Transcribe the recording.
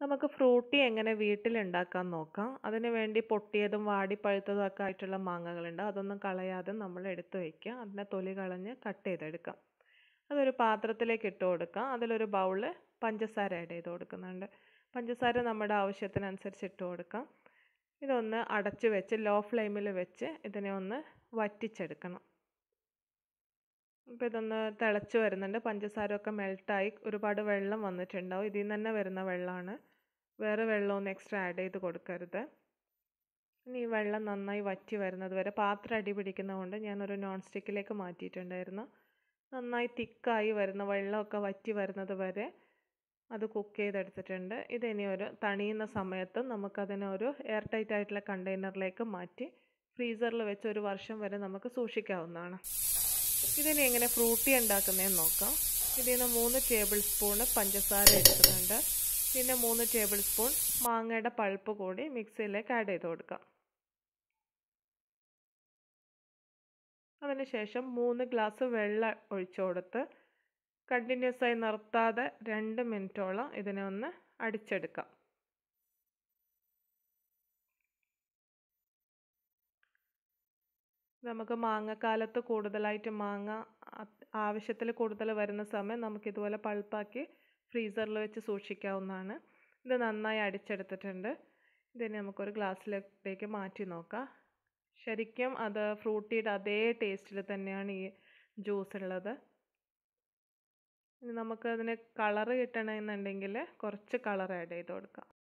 നമുക്ക് ഫ്രൂട്ടി എങ്ങനെ വീട്ടിലുണ്ടാക്കാൻ നോക്കാം അതിന് വേണ്ടി പൊട്ടിയതും വാടിപ്പഴുത്തതും ഒക്കെ ആയിട്ടുള്ള മാങ്ങകളുണ്ട് അതൊന്നും കളയാതെ നമ്മൾ എടുത്ത് വയ്ക്കുക അതിനെ തൊലി കളഞ്ഞ് കട്ട് ചെയ്തെടുക്കാം അതൊരു പാത്രത്തിലേക്ക് ഇട്ട് കൊടുക്കാം അതിലൊരു ബൗള് പഞ്ചസാര ആഡ് ചെയ്ത് കൊടുക്കുന്നുണ്ട് പഞ്ചസാര നമ്മുടെ ആവശ്യത്തിനനുസരിച്ച് ഇട്ട് കൊടുക്കാം ഇതൊന്ന് അടച്ചു വെച്ച് ലോ ഫ്ലെയിമിൽ വെച്ച് ഇതിനെ ഒന്ന് വറ്റിച്ചെടുക്കണം അപ്പോൾ ഇതൊന്ന് തിളച്ച് വരുന്നുണ്ട് പഞ്ചസാര ഒക്കെ മെൽട്ടായി ഒരുപാട് വെള്ളം വന്നിട്ടുണ്ടാവും ഇതിൽ നിന്ന് തന്നെ വരുന്ന വെള്ളമാണ് വേറെ വെള്ളമൊന്നും എക്സ്ട്രാ ആഡ് ചെയ്ത് കൊടുക്കരുത് ഇനി ഈ വെള്ളം നന്നായി വറ്റി വരുന്നത് വരെ പാത്രം അടി പിടിക്കുന്നതുകൊണ്ട് ഞാനൊരു നോൺ സ്റ്റിക്കിലേക്ക് മാറ്റിയിട്ടുണ്ടായിരുന്നു നന്നായി തിക്കായി വരുന്ന വെള്ളമൊക്കെ വറ്റി വരുന്നത് വരെ അത് കുക്ക് ചെയ്തെടുത്തിട്ടുണ്ട് ഇതിനി ഒരു തണിയുന്ന സമയത്ത് നമുക്കതിനെ ഒരു എയർ ടൈറ്റ് ആയിട്ടുള്ള കണ്ടെയ്നറിലേക്ക് മാറ്റി ഫ്രീസറിൽ വെച്ച് ഒരു വർഷം വരെ നമുക്ക് സൂക്ഷിക്കാവുന്നതാണ് ഇതിനി എങ്ങനെ ഫ്രൂട്ടി ഉണ്ടാക്കുന്നതെന്ന് നോക്കാം ഇതിൽ നിന്ന് മൂന്ന് ടേബിൾ സ്പൂണ് പഞ്ചസാര എടുക്കുന്നുണ്ട് പിന്നെ മൂന്ന് ടേബിൾ സ്പൂൺ മാങ്ങയുടെ പൾപ്പ് കൂടി മിക്സിയിലേക്ക് ആഡ് ചെയ്ത് കൊടുക്കാം അതിനുശേഷം മൂന്ന് ഗ്ലാസ് വെള്ളം ഒഴിച്ചു കൊടുത്ത് കണ്ടിന്യൂസ് ആയി നിർത്താതെ രണ്ട് മിനിറ്റോളം ഇതിനെ ഒന്ന് അടിച്ചെടുക്കാം നമുക്ക് മാങ്ങക്കാലത്ത് കൂടുതലായിട്ട് മാങ്ങ ആവശ്യത്തിൽ കൂടുതൽ വരുന്ന സമയം നമുക്ക് ഇതുപോലെ പൾപ്പാക്കി ഫ്രീസറിൽ വെച്ച് സൂക്ഷിക്കാവുന്നതാണ് ഇത് നന്നായി അടിച്ചെടുത്തിട്ടുണ്ട് ഇതിനെ നമുക്കൊരു ഗ്ലാസ്സിലേക്ക് മാറ്റി നോക്കാം ശരിക്കും അത് ഫ്രൂട്ടിയുടെ അതേ ടേസ്റ്റിൽ തന്നെയാണ് ഈ ജ്യൂസ് ഉള്ളത് ഇനി നമുക്ക് അതിന് കളറ് കിട്ടണമെന്നുണ്ടെങ്കിൽ കുറച്ച് കളർ ആഡ് ചെയ്ത് കൊടുക്കാം